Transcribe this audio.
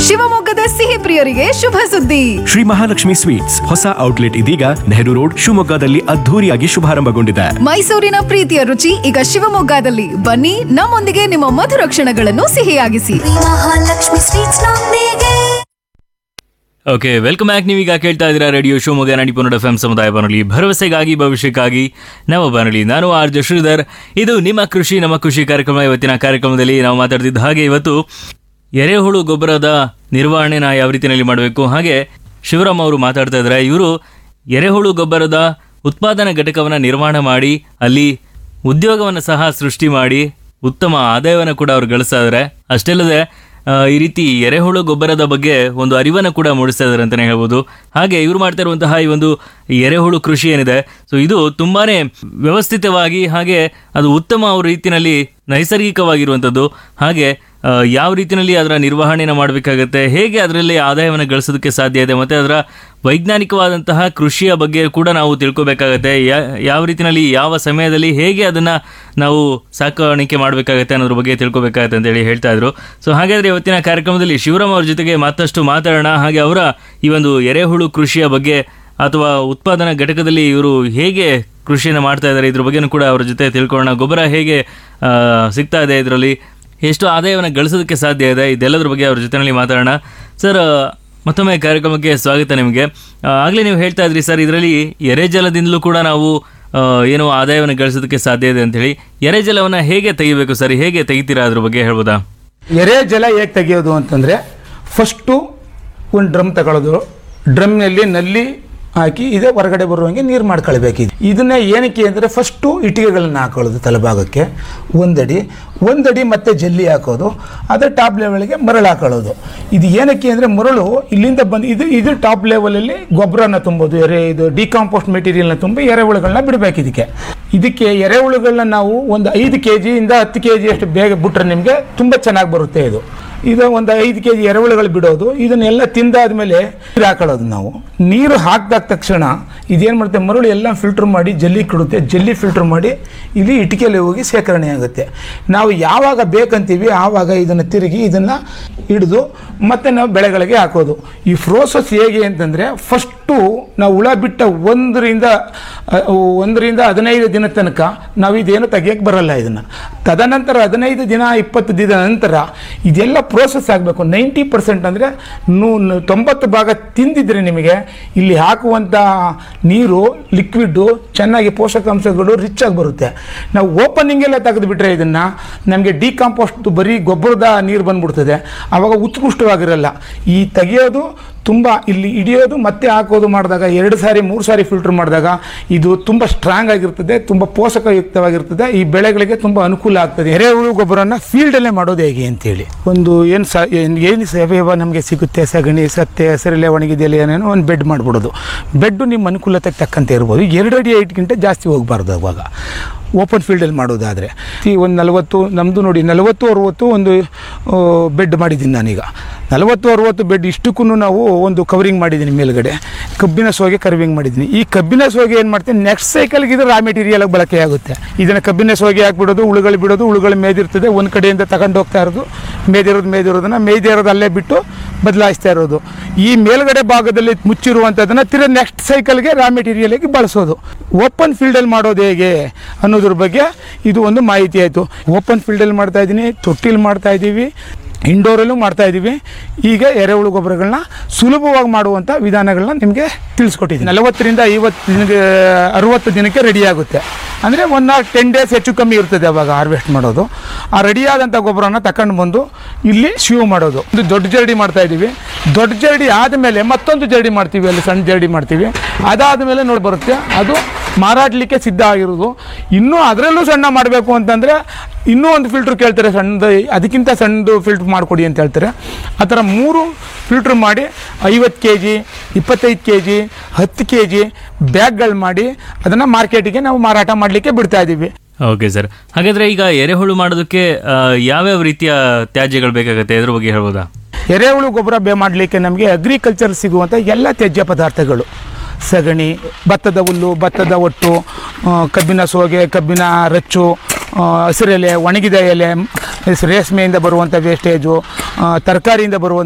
ಶಿವಮೊಗ್ಗದ ಸಿಹಿ ಪ್ರಿಯರಿಗೆ ಶುಭ ಸುದ್ದಿ ಶ್ರೀ ಮಹಾಲಕ್ಷ್ಮಿ ಸ್ವೀಟ್ಸ್ ಹೊಸ ಔಟ್ಲೆಟ್ ಇದೀಗ ನೆಹರು ರೋಡ್ ಶಿವಮೊಗ್ಗದಲ್ಲಿ ಅದ್ಧೂರಿಯಾಗಿ ಶುಭಾರಂಭಗೊಂಡಿದೆ ಮೈಸೂರಿನ ಪ್ರೀತಿಯ ರುಚಿ ಈಗ ಶಿವಮೊಗ್ಗದಲ್ಲಿ ಬನ್ನಿ ನಮ್ಮೊಂದಿಗೆ ನಿಮ್ಮ ಮಧುರ ಕ್ಷಣಗಳನ್ನು ಸಿಹಿಯಾಗಿಸಿ ಮಹಾಲಕ್ಷ್ಮಿ ಸ್ವೀಟ್ಸ್ ನೊಂದಿಗೆ ಓಕೆ ವೆಲ್ಕಮ್ ಬ್ಯಾಕ್ ನೀವೀಗ ಕೇಳ್ತಾ ಇದ್ದೀರಾ radio Shivamogga Nadipura F M ಸಮುದಾಯ ಬಾನುಲಿ ಭರವಸೆಗಾಗಿ ಭವಿಷ್ಯಕ್ಕಾಗಿ ನವ ಬಾನುಲಿ ನಾನು ಆರ್ ಜೆ ಶ್ರೀಧರ್ ಇದು ನಿಮ್ಮ ಕೃಷಿ ನಮ್ಮ ಕೃಷಿ ಕಾರ್ಯಕ್ರಮ ಇವತ್ತಿನ ಕಾರ್ಯಕ್ರಮದಲ್ಲಿ ನಾವು ಮಾತಾಡ್ತಿದ್ದ ಹಾಗೆ ಇವತ್ತು ಎರೆಹುಳು ಗೊಬ್ಬರದ ನಿರ್ವಹಣೆನ ಯಾವ ರೀತಿಯಲ್ಲಿ ಮಾಡಬೇಕು ಹಾಗೆ ಶಿವರಾಮ್ ಅವರು ಮಾತಾಡ್ತಾ ಇದ್ದಾರೆ ಇವರು ಎರೆಹುಳು ಗೊಬ್ಬರದ ಉತ್ಪಾದನಾ ಘಟಕವನ್ನು ನಿರ್ಮಾಣ ಮಾಡಿ ಅಲ್ಲಿ ಉದ್ಯೋಗವನ್ನು ಸಹ ಸೃಷ್ಟಿ ಮಾಡಿ ಉತ್ತಮ ಆದಾಯವನ್ನು ಕೂಡ ಅವರು ಗಳಿಸ್ತಾ ಇದ್ದಾರೆ ಅಷ್ಟೇ ಅಲ್ಲದೆ ಆ, ಈ ರೀತಿ ಎರೆಹುಳು ಗೊಬ್ಬರದ ಬಗ್ಗೆ ಒಂದು ಅರಿವನ್ನು ಕೂಡ ಮೂಡಿಸ್ತಾ ಇದ್ದಾರೆ ಅಂತಲೇ ಹೇಳ್ಬೋದು ಹಾಗೆ ಇವರು ಮಾಡ್ತಾ ಇರುವಂತಹ ಈ ಒಂದು ಎರೆಹುಳು ಕೃಷಿ ಏನಿದೆ ಸೊ ಇದು ತುಂಬಾನೇ ವ್ಯವಸ್ಥಿತವಾಗಿ ಹಾಗೆ ಅದು ಉತ್ತಮ ರೀತಿಯಲ್ಲಿ ನೈಸರ್ಗಿಕವಾಗಿರುವಂಥದ್ದು ಹಾಗೆ ಆ, ಯಾವ ರೀತಿಯಲ್ಲಿ ಅದರ ನಿರ್ವಹಣೆನ ಮಾಡಬೇಕಾಗತ್ತೆ ಹೇಗೆ ಅದರಲ್ಲಿ ಆದಾಯವನ್ನು ಗಳಿಸೋದಕ್ಕೆ ಸಾಧ್ಯ ಇದೆ ಮತ್ತು ಅದರ ವೈಜ್ಞಾನಿಕವಾದಂತಹ ಕೃಷಿಯ ಬಗ್ಗೆ ಕೂಡ ನಾವು ತಿಳ್ಕೊಬೇಕಾಗತ್ತೆ ಯಾ- ಯಾವ ರೀತಿಯಲ್ಲಿ ಯಾವ ಸಮಯದಲ್ಲಿ ಹೇಗೆ ಅದನ್ನು ನಾವು ಸಾಕಾಣಿಕೆ ಮಾಡಬೇಕಾಗತ್ತೆ ಅನ್ನೋದ್ರ ಬಗ್ಗೆ ತಿಳ್ಕೊಬೇಕಾಗತ್ತೆ ಅಂತೇಳಿ ಹೇಳ್ತಾ ಇದ್ರು ಸೊ ಹಾಗಾದರೆ ಇವತ್ತಿನ ಕಾರ್ಯಕ್ರಮದಲ್ಲಿ ಶಿವರಾಮ್ ಅವ್ರ ಜೊತೆಗೆ ಮತ್ತಷ್ಟು ಮಾತಾಡೋಣ ಹಾಗೆ ಅವರ ಈ ಒಂದು ಎರೆಹುಳು ಕೃಷಿಯ ಬಗ್ಗೆ ಅಥವಾ ಉತ್ಪಾದನಾ ಘಟಕದಲ್ಲಿ ಇವರು ಹೇಗೆ ಕೃಷಿಯನ್ನು ಮಾಡ್ತಾ ಇದ್ದಾರೆ ಇದ್ರ ಬಗ್ಗೆನೂ ಕೂಡ ಅವ್ರ ಜೊತೆ ತಿಳ್ಕೊಳ್ಳೋಣ ಗೊಬ್ಬರ ಹೇಗೆ ಆ, ಸಿಗ್ತಾ ಇದೆ ಇದರಲ್ಲಿ ಎಷ್ಟು ಆದಾಯವನ್ನು ಗಳಿಸೋದಕ್ಕೆ ಸಾಧ್ಯ ಇದೆ ಇದೆಲ್ಲದ್ರ ಬಗ್ಗೆ ಅವ್ರ ಜೊತೆಯಲ್ಲಿ ಮಾತಾಡೋಣ ಸರ್ ಮತ್ತೊಮ್ಮೆ ಕಾರ್ಯಕ್ರಮಕ್ಕೆ ಸ್ವಾಗತ ನಿಮಗೆ ಆಗಲೇ ನೀವು ಹೇಳ್ತಾ ಇದ್ರಿ ಸರ್ ಇದರಲ್ಲಿ ಎರೆಜಲದಿಂದಲೂ ಕೂಡ ನಾವು ಆ, ಏನು ಆದಾಯವನ್ನು ಗಳಿಸೋದಕ್ಕೆ ಸಾಧ್ಯ ಇದೆ ಅಂತೇಳಿ ಎರೆಜಲವನ್ನು ಹೇಗೆ ತೆಗಿಬೇಕು ಸರ್ ಹೇಗೆ ತೆಗಿತೀರಾ ಅದ್ರ ಬಗ್ಗೆ ಹೇಳ್ಬೋದಾ ಎರೆ ಜಲ ಹೇಗೆ ತೆಗೆಯೋದು ಅಂತಂದರೆ ಫಸ್ಟು ಒಂದು ಡ್ರಮ್ ತಗೊಳ್ಳೋದು ಡ್ರಮ್ನಲ್ಲಿ ನಲ್ಲಿ ಹಾಕಿ ಇದೇ ಹೊರಗಡೆ ಬರುವಂಗೆ ನೀರು ಮಾಡ್ಕೊಳ್ಬೇಕಿದೆ ಇದನ್ನ ಏನಕ್ಕೆ ಅಂದರೆ ಫಸ್ಟು ಇಟ್ಟಿಗೆಗಳನ್ನ ಹಾಕೊಳ್ಳೋದು ತಲೆಭಾಗಕ್ಕೆ ಒಂದಡಿ ಒಂದಡಿ ಮತ್ತೆ ಜಲ್ಲಿ ಹಾಕೋದು ಅದೇ ಟಾಪ್ ಲೆವೆಲ್ಗೆ ಮರಳು ಹಾಕೊಳ್ಳೋದು ಇದು ಏನಕ್ಕೆ ಅಂದರೆ ಮರಳು ಇಲ್ಲಿಂದ ಬಂದು ಇದು ಇದು ಟಾಪ್ ಲೆವೆಲಲ್ಲಿ ಗೊಬ್ಬರನ ತುಂಬೋದು ಎರೆ ಇದು ಡಿಕಾಂಪೋಸ್ಟ್ ಮೆಟೀರಿಯಲ್ನ ತುಂಬಿ ಎರೆಹುಳುಗಳನ್ನ ಬಿಡಬೇಕು ಇದಕ್ಕೆ ಇದಕ್ಕೆ ಎರೆಹುಳುಗಳನ್ನ ನಾವು ಒಂದು ಐದು ಕೆ ಜಿಯಿಂದ ಹತ್ತು ಕೆ ಜಿ ಅಷ್ಟು ಬೇಗ ಬಿಟ್ರೆ ನಿಮಗೆ ತುಂಬ ಚೆನ್ನಾಗಿ ಬರುತ್ತೆ ಇದು ಇದು ಒಂದು ಐದು ಕೆ ಜಿ ಎರೆಹುಳುಗಳು ಬಿಡೋದು ಇದನ್ನೆಲ್ಲ ತಿಂದಾದ್ಮೇಲೆ ನೀರು ಹಾಕೊಳ್ಳೋದು ನಾವು ನೀರು ಹಾಕಿದ ತಕ್ಷಣ ಇದೇನು ಮಾಡುತ್ತೆ ಮರಳು ಎಲ್ಲ ಫಿಲ್ಟರ್ ಮಾಡಿ ಜಲ್ಲಿ ಕೊಡುತ್ತೆ ಜಲ್ಲಿ ಫಿಲ್ಟರ್ ಮಾಡಿ ಇಲ್ಲಿ ಇಟಿಕೆಯಲ್ಲಿ ಹೋಗಿ ಶೇಖರಣೆ ಆಗುತ್ತೆ ನಾವು ಯಾವಾಗ ಬೇಕಂತೀವಿ ಆವಾಗ ಇದನ್ನು ತಿರುಗಿ ಇದನ್ನು ಹಿಡಿದು ಮತ್ತೆ ನಾವು ಬೆಳೆಗಳಿಗೆ ಹಾಕೋದು ಈ ಪ್ರೋಸೆಸ್ ಹೇಗೆ ಅಂತಂದರೆ ಫಸ್ಟು ನಾವು ಹುಳ ಬಿಟ್ಟ ಒಂದರಿಂದ ಅ, ಒಂದರಿಂದ ಹದಿನೈದು ದಿನ ತನಕ ನಾವು ಇದೇನು ತೆಗಿಯಕ್ಕೆ ಬರಲ್ಲ ಇದನ್ನು ತದನಂತರ ಹದಿನೈದು ದಿನ ಇಪ್ಪತ್ತು ದಿನ ನಂತರ ಇದೆಲ್ಲ ಪ್ರೋಸೆಸ್ ಆಗಬೇಕು ನೈಂಟಿ ಪರ್ಸೆಂಟ್ ಅಂದರೆ ನೂ ನೂ- ತೊಂಬತ್ತು ಭಾಗ ತಿಂದಿದ್ರೆ ನಿಮಗೆ ಇಲ್ಲಿ ಹಾಕುವಂಥ ನೀರು ಲಿಕ್ವಿಡ್ಡು ಚೆನ್ನಾಗಿ ಪೋಷಕಾಂಶಗಳು ರಿಚ್ ಆಗಿ ಬರುತ್ತೆ ನಾವು ಓಪನಿಂಗ್ ಎಲ್ಲ ತೆಗೆದುಬಿಟ್ರೆ ಇದನ್ನು ನಮಗೆ ಡಿಕಾಂಪೋಸ್ಟ್ ಬರೀ ಗೊಬ್ಬರದ ನೀರು ಬಂದ್ಬಿಡ್ತದೆ ಆವಾಗ ಉತ್ಕೃಷ್ಟವಾಗಿರಲ್ಲ ಈ ತೆಗೆಯೋದು ತುಂಬ ಇಲ್ಲಿ ಹಿಡಿಯೋದು ಮತ್ತೆ ಹಾಕೋದು ಮಾಡಿದಾಗ ಎರಡು ಸಾರಿ ಮೂರು ಸಾರಿ ಫಿಲ್ಟರ್ ಮಾಡಿದಾಗ ಇದು ತುಂಬ ಸ್ಟ್ರಾಂಗ್ ಆಗಿರ್ತದೆ ತುಂಬ ಪೋಷಕಯುಕ್ತವಾಗಿರ್ತದೆ ಈ ಬೆಳೆಗಳಿಗೆ ತುಂಬ ಅನುಕೂಲ ಆಗ್ತದೆ ಎರೆಹುಳು ಗೊಬ್ಬರನ ಫೀಲ್ಡಲ್ಲೇ ಮಾಡೋದು ಹೇಗೆ ಅಂತೇಳಿ ಒಂದು ಏನು ಸ ಏನು ಸಾವಯವ ನಮಗೆ ಸಿಗುತ್ತೆ ಸಗಣಿ ಸತ್ತೆ ಹಸಿರೆಲೆ ಒಣಗಿದೆಲೆ ಏನೇನೋ ಒಂದು ಬೆಡ್ ಮಾಡಿಬಿಡೋದು ಬೆಡ್ಡು ನಿಮ್ಮ ಅನುಕೂಲತೆಗೆ ತಕ್ಕಂತೆ ಇರ್ಬೋದು ಎರಡು ಅಡಿ ಐಟ್ಗಿಂತ ಜಾಸ್ತಿ ಹೋಗಬಾರ್ದು ಅವಾಗ ಓಪನ್ ಫೀಲ್ಡಲ್ಲಿ ಮಾಡೋದಾದರೆ ಈ ಒಂದು ನಲವತ್ತು ನಮ್ಮದು ನೋಡಿ ನಲವತ್ತು ಅರುವತ್ತು ಒಂದು ಬೆಡ್ ಮಾಡಿದ್ದೀನಿ ನಾನೀಗ ನಲವತ್ತು ಅರುವತ್ತು ಬೆಡ್ ಇಷ್ಟಕ್ಕೂ ನಾವು ಒಂದು ಕವರಿಂಗ್ ಮಾಡಿದ್ದೀನಿ ಮೇಲ್ಗಡೆ ಕಬ್ಬಿನ ಸೋಗೆ ಕರ್ವಿಂಗ್ ಮಾಡಿದ್ದೀನಿ ಈ ಕಬ್ಬಿನ ಸೋಗೆ ಏನು ಮಾಡ್ತೀನಿ ನೆಕ್ಸ್ಟ್ ಸೈಕಲ್ಗೆ ಇದು ರಾ ಮೆಟೀರಿಯಲ್ ಬಳಕೆ ಆಗುತ್ತೆ ಇದನ್ನು ಕಬ್ಬಿನ ಸೋಗೆ ಹಾಕ್ಬಿಡೋದು ಉಳುಗಳು ಬಿಡೋದು ಉಳುಗಳು ಮೇದಿರ್ತದೆ ಒಂದು ಕಡೆಯಿಂದ ತಗೊಂಡು ಹೋಗ್ತಾ ಇರೋದು ಮೇದಿರೋದು ಮೇದಿರೋದನ್ನು ಮೇಯ್ದೇ ಇರೋದು ಅಲ್ಲೇ ಬಿಟ್ಟು ಬದಲಾಯಿಸ್ತಾ ಇರೋದು ಈ ಮೇಲ್ಗಡೆ ಭಾಗದಲ್ಲಿ ಮುಚ್ಚಿರುವಂಥದ್ದನ್ನು ತಿರ್ಗ ನೆಕ್ಸ್ಟ್ ಸೈಕಲ್ಗೆ ರಾ ಮೆಟೀರಿಯಲ್ಗೆ ಬಳಸೋದು ಓಪನ್ ಫೀಲ್ಡಲ್ಲಿ ಮಾಡೋದು ಹೇಗೆ ಅನ್ನೋದ್ರ ಬಗ್ಗೆ ಇದು ಒಂದು ಮಾಹಿತಿ ಆಯಿತು ಓಪನ್ ಫೀಲ್ಡಲ್ಲಿ ಮಾಡ್ತಾ ಇದ್ದೀನಿ ತೊಟ್ಟಿಲಿ ಮಾಡ್ತಾ ಇದ್ದೀವಿ ಇಂಡೋರಲ್ಲೂ ಮಾಡ್ತಾ ಇದ್ದೀವಿ ಈಗ ಎರೆಹುಳು ಗೊಬ್ಬರಗಳನ್ನ ಸುಲಭವಾಗಿ ಮಾಡುವಂಥ ವಿಧಾನಗಳನ್ನ ನಿಮಗೆ ತಿಳಿಸ್ಕೊಟ್ಟಿದ್ದೀನಿ ನಲವತ್ತರಿಂದ ಐವತ್ತು ದಿನಕ್ಕೆ ಅರುವತ್ತು ದಿನಕ್ಕೆ ರೆಡಿ ಆಗುತ್ತೆ ಅಂದರೆ ಒಂದು ಟೆನ್ ಡೇಸ್ ಹೆಚ್ಚು ಕಮ್ಮಿ ಇರ್ತದೆ ಅವಾಗ ಹಾರ್ವೆಸ್ಟ್ ಮಾಡೋದು ಆ ರೆಡಿಯಾದಂಥ ಗೊಬ್ಬರನ ತಗೊಂಡು ಬಂದು ಇಲ್ಲಿ ಶಿವ್ ಮಾಡೋದು ಒಂದು ದೊಡ್ಡ ಜರಡಿ ಮಾಡ್ತಾ ಇದ್ದೀವಿ ದೊಡ್ಡ ಜರಡಿ ಆದಮೇಲೆ ಮತ್ತೊಂದು ಜರಡಿ ಮಾಡ್ತೀವಿ ಅಲ್ಲಿ ಸಣ್ಣ ಜರಡಿ ಮಾಡ್ತೀವಿ ಅದಾದಮೇಲೆ ನೋಡಿ ಬರುತ್ತೆ ಅದು ಮಾರಾಡಲಿಕ್ಕೆ ಸಿದ್ಧ ಆಗಿರೋದು ಇನ್ನೂ ಅದರಲ್ಲೂ ಸಣ್ಣ ಮಾಡಬೇಕು ಅಂತಂದರೆ ಇನ್ನೂ ಒಂದು ಫಿಲ್ಟ್ರ್ ಕೇಳ್ತಾರೆ ಸಣ್ಣದು ಅದಕ್ಕಿಂತ ಸಣ್ಣದು ಫಿಲ್ಟ್ರ್ ಮಾಡಿಕೊಡಿ ಅಂತ ಹೇಳ್ತಾರೆ ಆ ಥರ ಮೂರು ಫಿಲ್ಟ್ರ್ ಮಾಡಿ ಐವತ್ತು ಕೆ ಜಿ ಇಪ್ಪತ್ತೈದು ಕೆ ಜಿ ಹತ್ತು ಕೆ ಜಿ ಬ್ಯಾಗ್ಗಳು ಮಾಡಿ ಅದನ್ನು ಮಾರ್ಕೆಟಿಗೆ ನಾವು ಮಾರಾಟ ಮಾಡಲಿಕ್ಕೆ ಬಿಡ್ತಾ ಇದ್ದೀವಿ ಓಕೆ ಸರ್ ಹಾಗಾದ್ರೆ ಈಗ ಎರೆಹುಳು ಮಾಡೋದಕ್ಕೆ ಆ, ಯಾವ್ಯಾವ ರೀತಿಯ ತ್ಯಾಜ್ಯಗಳು ಬೇಕಾಗುತ್ತೆ ಇದ್ರ ಬಗ್ಗೆ ಹೇಳ್ಬೋದಾ ಎರೆಹುಳು ಗೊಬ್ಬರ ಬೇ ಮಾಡಲಿಕ್ಕೆ ನಮಗೆ ಅಗ್ರಿಕಲ್ಚರ್ ಸಿಗುವಂಥ ಎಲ್ಲ ತ್ಯಾಜ್ಯ ಪದಾರ್ಥಗಳು ಸಗಣಿ ಭತ್ತದ ಹುಲ್ಲು ಭತ್ತದ ಒಟ್ಟು ಆ, ಕಬ್ಬಿನ ಸೋಗೆ ಕಬ್ಬಿನ ರಚ್ಚು ಆ, ಹಸಿರೆಲೆ ಒಣಗಿದ ಎಲೆ ರೇಷ್ಮೆಯಿಂದ ಬರುವಂಥ ವೇಸ್ಟೇಜು ತರಕಾರಿಯಿಂದ ಬರುವಂಥ